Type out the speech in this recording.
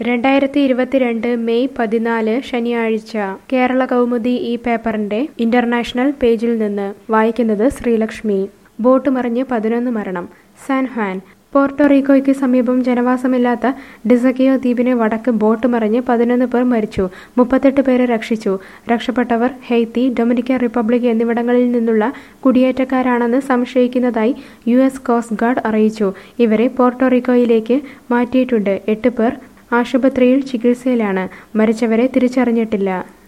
രണ്ടായിരത്തി ഇരുപത്തിരണ്ട് മെയ് പതിനാല് ശനിയാഴ്ച കേരള കൗമുദി ഈ പേപ്പറിന്റെ ഇന്റർനാഷണൽ പേജിൽ നിന്ന് വായിക്കുന്നത് ശ്രീലക്ഷ്മി ബോട്ട് മറിഞ്ഞ് പതിനൊന്ന് മരണം സാൻ ഹ്വാൻ പോർട്ടോറിക്കോയ്ക്ക് സമീപം ജനവാസമില്ലാത്ത ഡിസക്കിയോ ദ്വീപിന് വടക്ക് ബോട്ട് മറിഞ്ഞ് പതിനൊന്ന് പേർ മരിച്ചു മുപ്പത്തെട്ട് പേരെ രക്ഷിച്ചു രക്ഷപ്പെട്ടവർ ഹെയ്ത്തി ഡൊമിനിക്കൻ റിപ്പബ്ലിക് എന്നിവിടങ്ങളിൽ നിന്നുള്ള കുടിയേറ്റക്കാരാണെന്ന് സംശയിക്കുന്നതായി യു എസ് കോസ്റ്റ് ഗാർഡ് അറിയിച്ചു ഇവരെ പോർട്ടോറിക്കോയിലേക്ക് മാറ്റിയിട്ടുണ്ട് എട്ട് പേർ ആശുപത്രിയിൽ ചികിത്സയിലാണ് മരിച്ചവരെ തിരിച്ചറിഞ്ഞിട്ടില്ല